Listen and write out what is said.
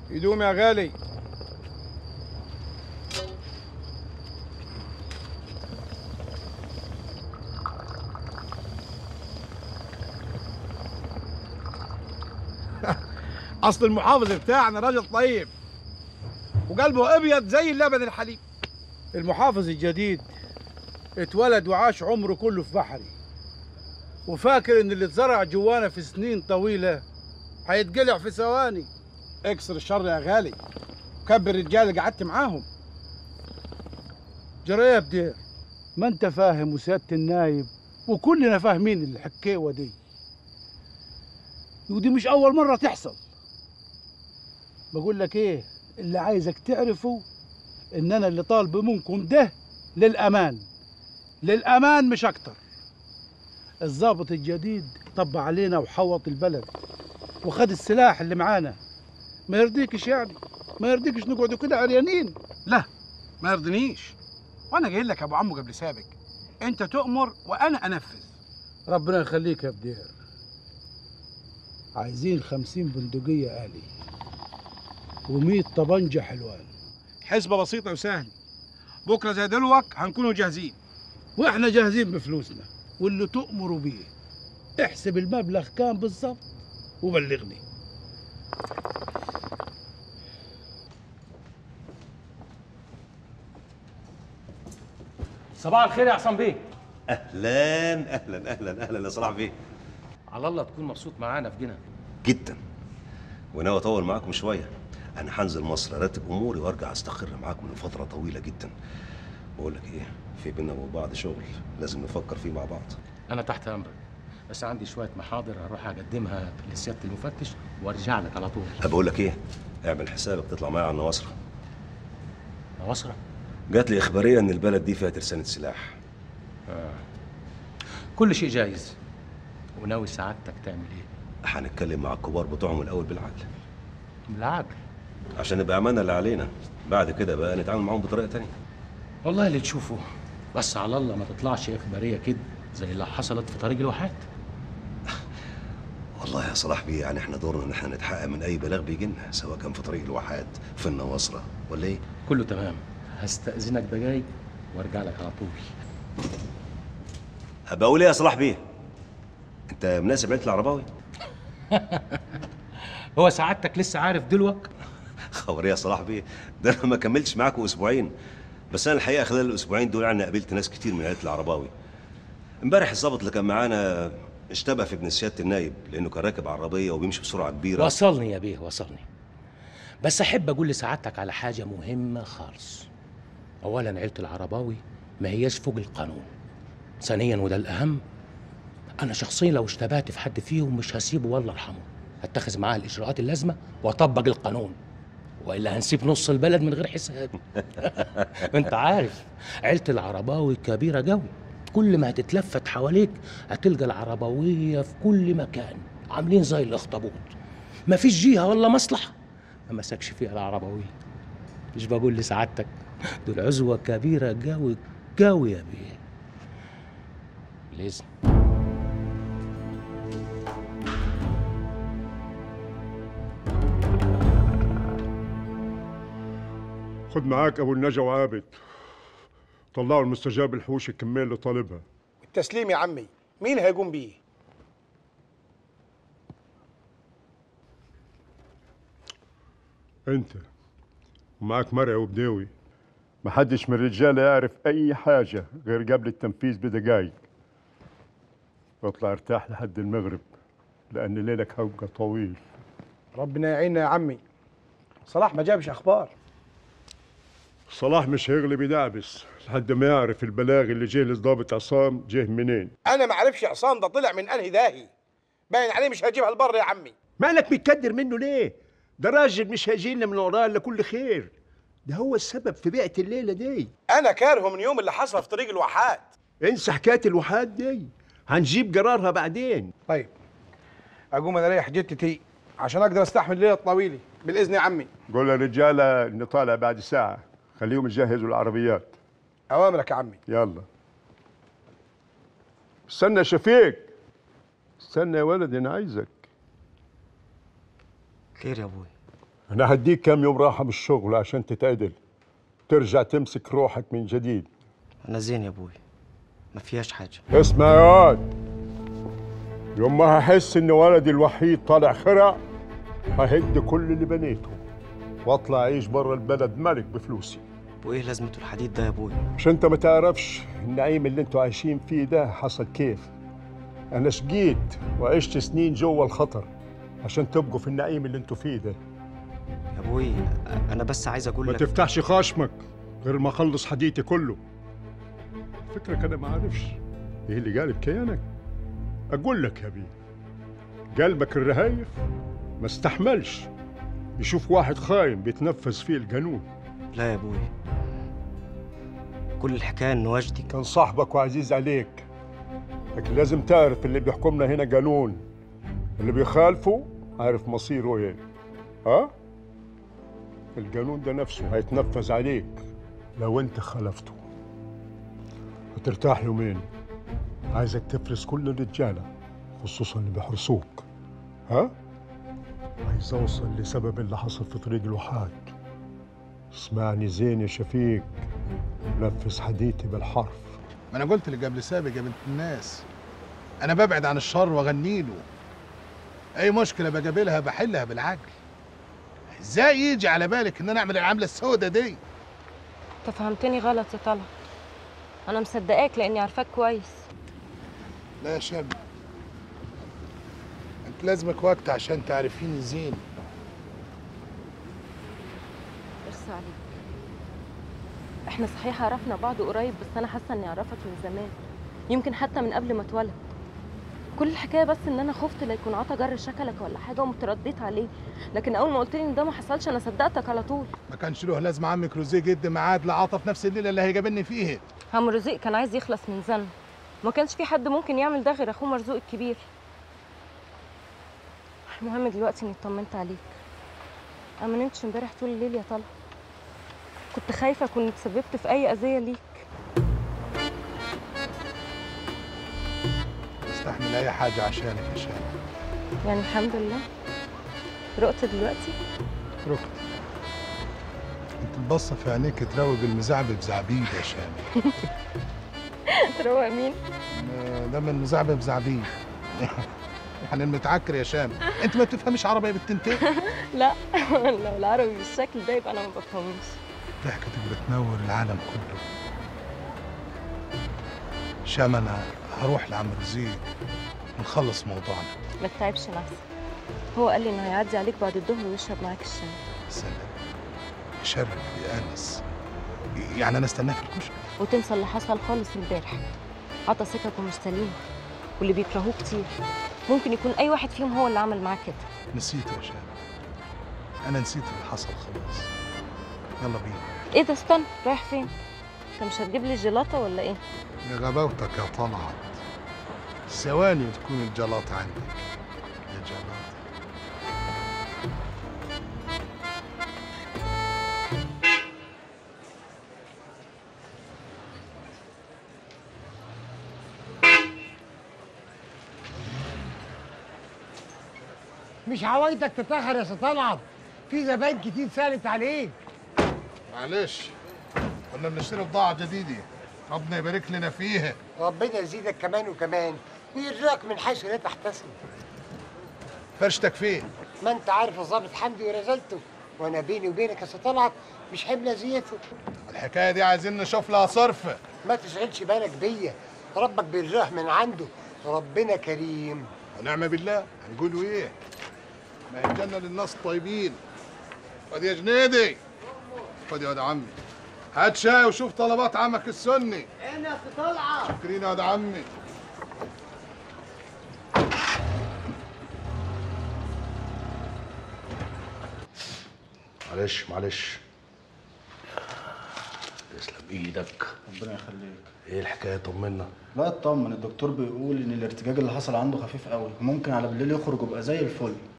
يدوم يا غالي اصل المحافظ بتاعنا راجل طيب وقلبه ابيض زي اللبن الحليب المحافظ الجديد اتولد وعاش عمره كله في بحري وفاكر ان اللي اتزرع جوانا في سنين طويله هيتقلع في ثواني اكسر الشر يا غالي كبر الرجال اللي قعدت معاهم جرى يا بدير ما انت فاهم وسياده النايب وكلنا فاهمين الحكاوه دي ودي مش اول مره تحصل بقول لك ايه اللي عايزك تعرفه ان انا اللي طالبه منكم ده للامان للامان مش اكتر الضابط الجديد طب علينا وحوط البلد وخد السلاح اللي معانا ما يرضيكش يعني ما يرضيكش نقعدوا كده عريانين لا ما يرضنيش وانا جاي لك يا ابو عمو قبل سابق انت تؤمر وانا انفذ ربنا يخليك يا بدير عايزين خمسين بندقية آلي ومية طبنجة حلوان حسبة بسيطة وسهلة بكرة زي دلوك هنكونوا جاهزين واحنا جاهزين بفلوسنا واللي تؤمروا بيه احسب المبلغ كام بالظبط وبلغني صباح الخير يا عصام بيه اهلا اهلا اهلا اهلا يا صلاح بيه على الله تكون مبسوط معانا في جنة جدا وناوي اطول معاكم شويه انا هنزل مصر ارتب اموري وارجع استقر معاكم لفتره طويله جدا بقول لك ايه في بينا وبين بعض شغل لازم نفكر فيه مع بعض انا تحت امرك بس عندي شويه محاضر هروح اقدمها لسياده المفتش وارجع لك على طول بقول لك ايه اعمل حسابك تطلع معايا على النواصره نواصرة جات لي اخباريه ان البلد دي فيها ترسانه سلاح كل شيء جايز وناوي سعادتك تعمل ايه هنتكلم مع الكبار بتوعهم الاول بالعقل بالعقل عشان نبقى امانه اللي علينا بعد كده بقى نتعامل معاهم بطريقه تانية والله اللي تشوفه بس على الله ما تطلعش اخباريه كده زي اللي حصلت في طريق الواحات والله يا صلاح بيه يعني احنا دورنا ان احنا نتحقق من اي بلاغ بيجي لنا سواء كان في طريق الواحات في النواصره ولا ايه كله تمام هستأذنك دقايق وارجع لك على طول هبقى اقول ايه يا صلاح بيه انت مناسب عيله العرباوي هو سعادتك لسه عارف دلوك خبر ايه يا صلاح بيه ده انا ما كملتش معاكم اسبوعين بس انا الحقيقه خلال الاسبوعين دول يعني قابلت ناس كتير من عيله العرباوي امبارح الظابط اللي كان معانا اشتبه في ابن سياده النايب لانه كان راكب عربيه وبيمشي بسرعه كبيره وصلني يا بيه وصلني بس احب اقول لسعادتك على حاجه مهمه خالص اولا عيله العرباوي ما هياش فوق القانون ثانيا وده الاهم انا شخصيا لو اشتبهت في حد فيهم مش هسيبه والله ارحمه هتخذ معاه الاجراءات اللازمه واطبق القانون والا هنسيب نص البلد من غير حساب انت عارف عيله العرباوي كبيره قوي كل ما هتتلفت حواليك هتلقى العربويه في كل مكان عاملين زي الاخطبوط ما فيش جهه ولا مصلحه ما مسكش فيها العربويه مش بقول لسعادتك دول عزوه كبيره قوي قوي يا بيه لازم خد معاك ابو النجا وعابد طلعوا المستجاب الحوش الكمية اللي طالبها التسليم يا عمي مين هيقوم بيه انت ومعاك مرعي وبداوي محدش من الرجاله يعرف اي حاجه غير قبل التنفيذ بدقايق واطلع ارتاح لحد المغرب لان ليلك هيبقى طويل ربنا يعيننا يا عمي صلاح ما جابش اخبار صلاح مش هيغلب يدعبس لحد ما يعرف البلاغ اللي جه للضابط عصام جه منين انا ما اعرفش عصام ده طلع من انهي داهي باين عليه مش هجيبها البر يا عمي مالك متكدر منه ليه؟ ده راجل مش هيجي لنا من وراه الا كل خير ده هو السبب في بيعة الليلة دي انا كارهه من يوم اللي حصل في طريق الواحات انسى حكاية الوحات دي هنجيب قرارها بعدين طيب اقوم انا اريح جتتي عشان اقدر استحمل الليله الطويله بالاذن يا عمي قول للرجاله اني طالع بعد ساعه خليهم يجهزوا العربيات اوامرك يا عمي يلا استنى يا شفيق استنى يا ولد انا عايزك خير يا ابوي انا هديك كام يوم راحه من الشغل عشان تتعدل ترجع تمسك روحك من جديد انا زين يا ابوي ما فيهاش حاجه اسمع يا واد يوم ما هحس ان ولدي الوحيد طالع خرع ههد كل اللي بنيته واطلع اعيش برا البلد ملك بفلوسي وايه لازمته الحديد ده يا ابوي مش انت ما تعرفش النعيم اللي انتوا عايشين فيه ده حصل كيف انا شقيت وعشت سنين جوا الخطر عشان تبقوا في النعيم اللي انتوا فيه ده يا ابوي انا بس عايز اقول ما لك تفتحش خشمك غير ما اخلص حديثي كله فكرك انا ما عارفش ايه اللي قالب كيانك اقول لك يا بيه قلبك الرهايف ما استحملش يشوف واحد خاين بيتنفذ فيه القانون لا يا ابوي كل الحكايه ان وجدي كان صاحبك وعزيز عليك لكن لازم تعرف اللي بيحكمنا هنا قانون اللي بيخالفه عارف مصيره ايه ها القانون ده نفسه هيتنفذ عليك لو انت خالفته هترتاح يومين عايزك تفرس كل الرجاله خصوصا اللي بيحرسوك ها عايز اوصل لسبب اللي حصل في طريق الوحاج اسمعني زين يا شفيق نفذ حديثي بالحرف ما انا قلت اللي قبل سابق يا بنت الناس انا ببعد عن الشر واغني له اي مشكله بقابلها بحلها بالعقل ازاي يجي على بالك ان انا اعمل العمله السوداء دي انت فهمتني غلط يا طلعت انا مصدقاك لاني عارفاك كويس لا يا شاب انت لازمك وقت عشان تعرفيني زين ارسى عليك احنا صحيح عرفنا بعض قريب بس انا حاسه اني اعرفك من زمان يمكن حتى من قبل ما اتولد كل الحكايه بس ان انا خفت لا يكون عطا جر شكلك ولا حاجه وقمت رديت عليه لكن اول ما قلت لي ان ده ما حصلش انا صدقتك على طول ما كانش له لازمه عمك روزيه جد ميعاد لعطف نفس الليله اللي هيقابلني فيها هم رزق كان عايز يخلص من زن ما كانش في حد ممكن يعمل ده غير اخوه مرزوق الكبير المهم دلوقتي اني اطمنت عليك انا ما نمتش امبارح طول الليل يا طلع كنت خايفه اكون اتسببت في اي اذيه ليك استحمل اي حاجه عشانك يا شاب يعني الحمد لله رقت دلوقتي ركت انت تبص في عينيك تروج المزعبب زعبيب يا شام تروق مين ده من مزعبب زعبيب يعني المتعكر يا شام انت ما بتفهمش عربي يا بالتنتين لا لو العربي بالشكل ده يبقى انا ما بفهمش ضحكتك بتنور العالم كله شام انا هروح لعم رزيق ونخلص موضوعنا ما تتعبش نفسك هو قال لي انه هيعدي عليك بعد الظهر ويشرب معاك الشاي سلام شرف يا انس يعني انا استناك في الكشك وتنسى اللي حصل خالص امبارح عطى سكك ومش سليم واللي بيكرهوه كتير ممكن يكون اي واحد فيهم هو اللي عمل معاك كده نسيت يا شام انا نسيت اللي حصل خلاص يلا بينا ايه ده استنى رايح فين انت مش هتجيب لي الجيلاطه ولا ايه يا غباوتك يا طلعت ثواني وتكون الجلاط عندك يا جلاط مش عوايدك تتاخر يا سي طلعت في زباين كتير سالت عليك معلش كنا بنشتري بضاعة جديدة ربنا يبارك لنا فيها ربنا يزيدك كمان وكمان ويرزقك من حيث لا تحتسب فرشتك فين؟ ما انت عارف الظابط حمدي ورزلته وانا بيني وبينك يا سي طلعت مش حمل زيته الحكاية دي عايزين نشوف لها صرفة ما تشغلش بالك بيا ربك بيرزقك من عنده ربنا كريم ونعم بالله هنقولوا ايه؟ ما هي الجنة للناس الطيبين خد يا جنيدي خد يا واد عمي هات شاي وشوف طلبات عمك السني انا يا سي طلعت شكرين يا واد عمي معلش معلش تسلم ايدك ربنا يخليك ايه الحكايه طمنا لا اطمن الدكتور بيقول ان الارتجاج اللي حصل عنده خفيف قوي ممكن على بالليل يخرج ويبقى زي الفل